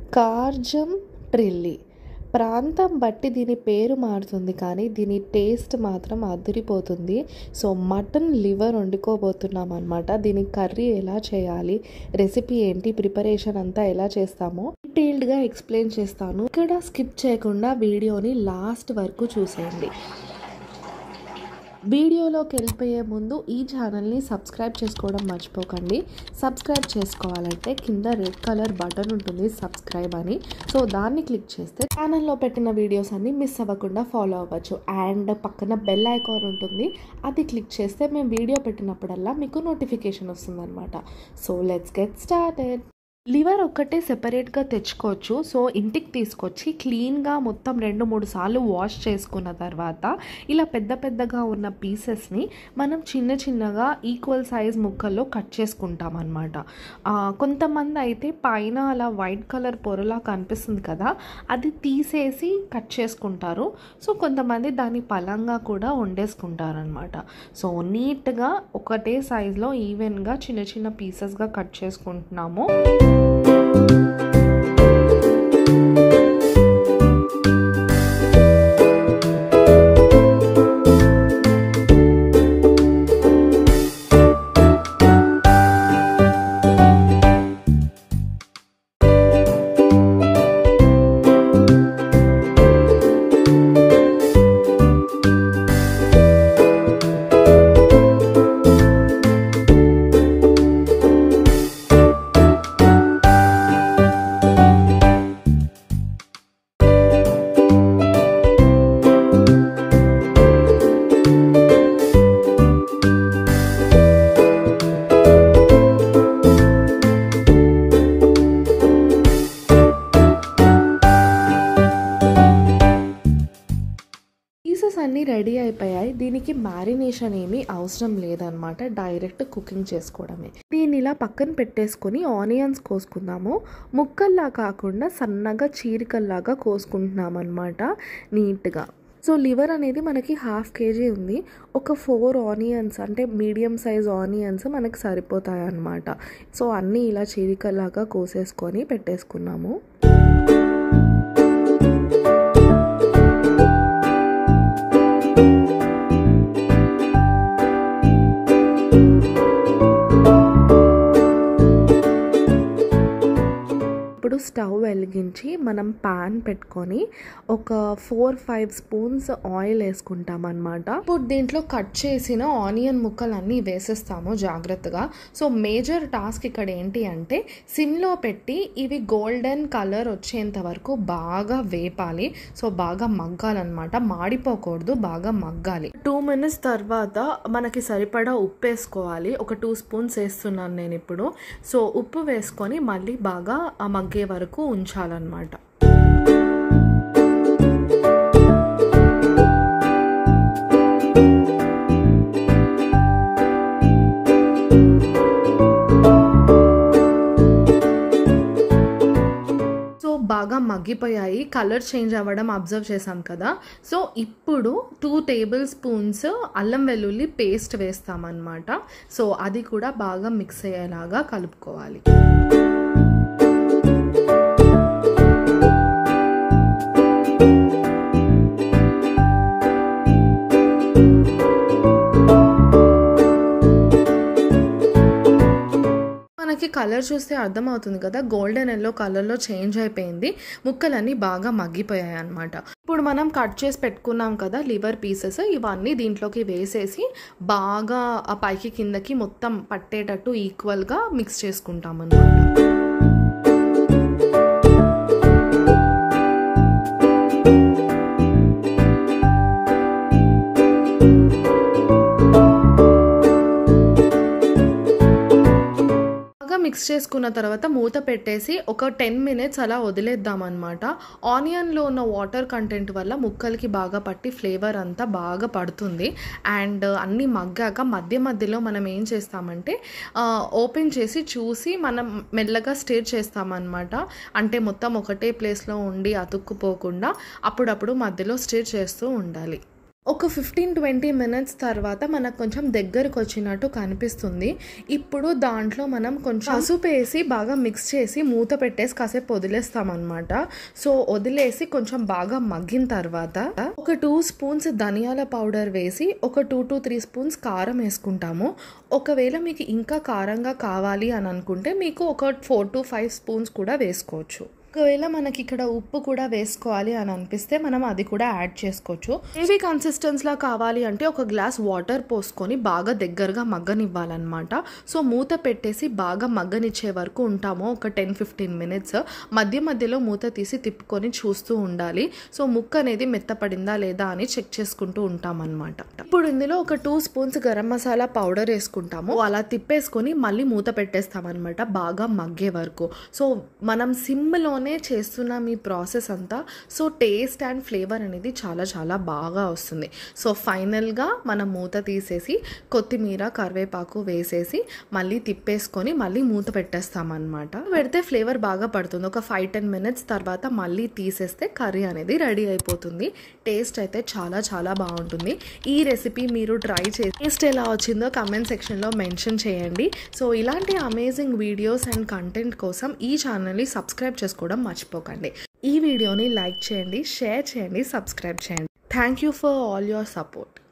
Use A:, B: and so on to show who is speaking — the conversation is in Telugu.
A: కార్జం ట్రిల్లీ ప్రాంతం బట్టి దీని పేరు మారుతుంది కానీ దీని టేస్ట్ మాత్రం అదిరిపోతుంది సో మటన్ లివర్ వండుకోబోతున్నాం అనమాట దీని కర్రీ ఎలా చేయాలి రెసిపీ ఏంటి ప్రిపరేషన్ అంతా ఎలా చేస్తామో డీటెయిల్డ్గా ఎక్స్ప్లెయిన్ చేస్తాను ఇక్కడ స్కిప్ చేయకుండా వీడియోని లాస్ట్ వరకు చూసేయండి వీడియోలోకి వెళ్ళిపోయే ముందు ఈ ఛానల్ని సబ్స్క్రైబ్ చేసుకోవడం మర్చిపోకండి సబ్స్క్రైబ్ చేసుకోవాలంటే కింద రెడ్ కలర్ బటన్ ఉంటుంది సబ్స్క్రైబ్ అని సో దాన్ని క్లిక్ చేస్తే ఛానల్లో పెట్టిన వీడియోస్ అన్ని మిస్ అవ్వకుండా ఫాలో అవ్వచ్చు అండ్ పక్కన బెల్ ఐకాన్ ఉంటుంది అది క్లిక్ చేస్తే మేము వీడియో పెట్టినప్పుడల్లా మీకు నోటిఫికేషన్ వస్తుందన్నమాట so let's get started liver ఒక్కటే సెపరేట్గా తెచ్చుకోవచ్చు సో ఇంటికి తీసుకొచ్చి క్లీన్గా మొత్తం రెండు మూడు సార్లు వాష్ చేసుకున్న తర్వాత ఇలా పెద్ద పెద్దగా ఉన్న పీసెస్ని మనం చిన్న చిన్నగా ఈక్వల్ సైజ్ ముక్కల్లో కట్ చేసుకుంటాం అనమాట కొంతమంది అయితే పైన అలా వైట్ కలర్ పొరలా కనిపిస్తుంది కదా అది తీసేసి కట్ చేసుకుంటారు సో కొంతమంది దాన్ని పలంగా కూడా వండేసుకుంటారు అనమాట సో నీట్గా ఒకటే సైజులో ఈవెన్గా చిన్న చిన్న పీసెస్గా కట్ చేసుకుంటున్నాము పీసెస్ అన్నీ రెడీ అయిపోయాయి దీనికి మ్యారినేషన్ ఏమీ అవసరం లేదనమాట డైరెక్ట్ కుకింగ్ చేసుకోవడమే దీన్ని ఇలా పక్కన పెట్టేసుకొని ఆనియన్స్ కోసుకుందాము ముక్కల్లా కాకుండా సన్నగా చీరికల్లాగా కోసుకుంటున్నాం అనమాట నీట్గా సో లివర్ అనేది మనకి హాఫ్ కేజీ ఉంది ఒక ఫోర్ ఆనియన్స్ అంటే మీడియం సైజ్ ఆనియన్స్ మనకి సరిపోతాయి అన్నమాట సో అన్నీ ఇలా చీరికల్లాగా కోసేసుకొని పెట్టేసుకున్నాము ఇప్పుడు స్టవ్ వెలిగించి మనం పాన్ పెట్టుకొని ఒక ఫోర్ ఫైవ్ స్పూన్స్ ఆయిల్ వేసుకుంటాం అనమాట ఇప్పుడు దీంట్లో కట్ చేసిన ఆనియన్ ముక్కలు అన్నీ వేసేస్తాము జాగ్రత్తగా సో మేజర్ టాస్క్ ఇక్కడ ఏంటి అంటే సిమ్లో పెట్టి ఇవి గోల్డెన్ కలర్ వచ్చేంత వరకు బాగా వేపాలి సో బాగా మగ్గాలన్నమాట మాడిపోకూడదు బాగా మగ్గాలి టూ మినిట్స్ తర్వాత మనకి సరిపడా ఉప్పు వేసుకోవాలి ఒక టూ స్పూన్స్ వేస్తున్నాను నేను ఇప్పుడు సో ఉప్పు వేసుకొని మళ్ళీ బాగా మగ్గే వరకు ఉంచాలన్నమాట సో బాగా మగ్గిపోయాయి కలర్ చేంజ్ అవ్వడం అబ్జర్వ్ చేసాం కదా సో ఇప్పుడు టూ టేబుల్ స్పూన్స్ అల్లం వెల్లుల్లి పేస్ట్ వేస్తామన్నమాట సో అది కూడా బాగా మిక్స్ అయ్యేలాగా కలుపుకోవాలి మనకి కలర్ చూస్తే అర్థమవుతుంది కదా గోల్డెన్ ఎల్లో కలర్లో చేంజ్ అయిపోయింది ముక్కలన్నీ బాగా మగ్గిపోయాయి అనమాట ఇప్పుడు మనం కట్ చేసి పెట్టుకున్నాం కదా లివర్ పీసెస్ ఇవన్నీ దీంట్లోకి వేసేసి బాగా ఆ పైకి కిందకి మొత్తం పట్టేటట్టు ఈక్వల్గా మిక్స్ చేసుకుంటాం అనమాట మిక్స్ చేసుకున్న తర్వాత మూత పెట్టేసి ఒక టెన్ మినిట్స్ అలా వదిలేద్దాం అనమాట ఆనియన్లో ఉన్న వాటర్ కంటెంట్ వల్ల ముక్కలకి బాగా పట్టి ఫ్లేవర్ అంతా బాగా పడుతుంది అండ్ అన్నీ మగ్గాక మధ్య మధ్యలో మనం ఏం చేస్తామంటే ఓపెన్ చేసి చూసి మనం మెల్లగా స్టేర్ చేస్తామన్నమాట అంటే మొత్తం ఒకటే ప్లేస్లో ఉండి అతుక్కుపోకుండా అప్పుడప్పుడు మధ్యలో స్టేర్ చేస్తూ ఉండాలి ఒక ఫిఫ్టీన్ ట్వంటీ మినిట్స్ తర్వాత మనకు కొంచెం దగ్గరకు వచ్చినట్టు కనిపిస్తుంది ఇప్పుడు దాంట్లో మనం కొంచెం పసుపు వేసి బాగా మిక్స్ చేసి మూత పెట్టేసి కాసేపు వదిలేస్తామన్నమాట సో వదిలేసి కొంచెం బాగా మగ్గిన తర్వాత ఒక టూ స్పూన్స్ ధనియాల పౌడర్ వేసి ఒక టూ టు త్రీ స్పూన్స్ కారం వేసుకుంటాము ఒకవేళ మీకు ఇంకా కారంగా కావాలి అని అనుకుంటే మీకు ఒక ఫోర్ టు ఫైవ్ స్పూన్స్ కూడా వేసుకోవచ్చు ఒకవేళ మనకి ఇక్కడ ఉప్పు కూడా వేసుకోవాలి అని అనిపిస్తే మనం అది కూడా యాడ్ చేసుకోవచ్చు గ్రేవీ కన్సిస్టెన్స్లా కావాలి అంటే ఒక గ్లాస్ వాటర్ పోసుకొని బాగా దగ్గరగా మగ్గనివ్వాలన్నమాట సో మూత పెట్టేసి బాగా మగ్గనిచ్చే వరకు ఉంటాము ఒక టెన్ ఫిఫ్టీన్ మినిట్స్ మధ్య మధ్యలో మూత తీసి తిప్పుకొని చూస్తూ ఉండాలి సో ముక్క అనేది మెత్తపడిందా లేదా అని చెక్ చేసుకుంటూ ఉంటాం అనమాట ఇప్పుడు ఇందులో ఒక two spoons garam masala powder వేసుకుంటాము అలా తిప్పేసుకొని మళ్ళీ మూత పెట్టేస్తాం అనమాట బాగా మగ్గే వరకు సో మనం సిమ్లో లోనే చేస్తున్నాం ఈ ప్రాసెస్ అంతా సో టేస్ట్ అండ్ ఫ్లేవర్ అనేది చాలా చాలా బాగా వస్తుంది సో ఫైనల్గా మనం మూత తీసేసి కొత్తిమీర కరివేపాకు వేసేసి మళ్ళీ తిప్పేసుకొని మళ్ళీ మూత పెట్టేస్తామన్నమాట పెడితే ఫ్లేవర్ బాగా పడుతుంది ఒక ఫైవ్ టెన్ మినిట్స్ తర్వాత మళ్ళీ తీసేస్తే కర్రీ అనేది రెడీ అయిపోతుంది టేస్ట్ అయితే చాలా చాలా బాగుంటుంది ఈ రెసిపీ మీరు ట్రై చేసి టేస్ట్ ఎలా వచ్చిందో కమెంట్ సెక్షన్లో మెన్షన్ చేయండి సో ఇలాంటి అమేజింగ్ వీడియోస్ అండ్ కంటెంట్ కోసం ఈ ఛానల్ని సబ్స్క్రైబ్ చేసుకోవడం మర్చిపోకండి ఈ వీడియోని లైక్ చేయండి షేర్ చేయండి సబ్స్క్రైబ్ చేయండి thank you for all your support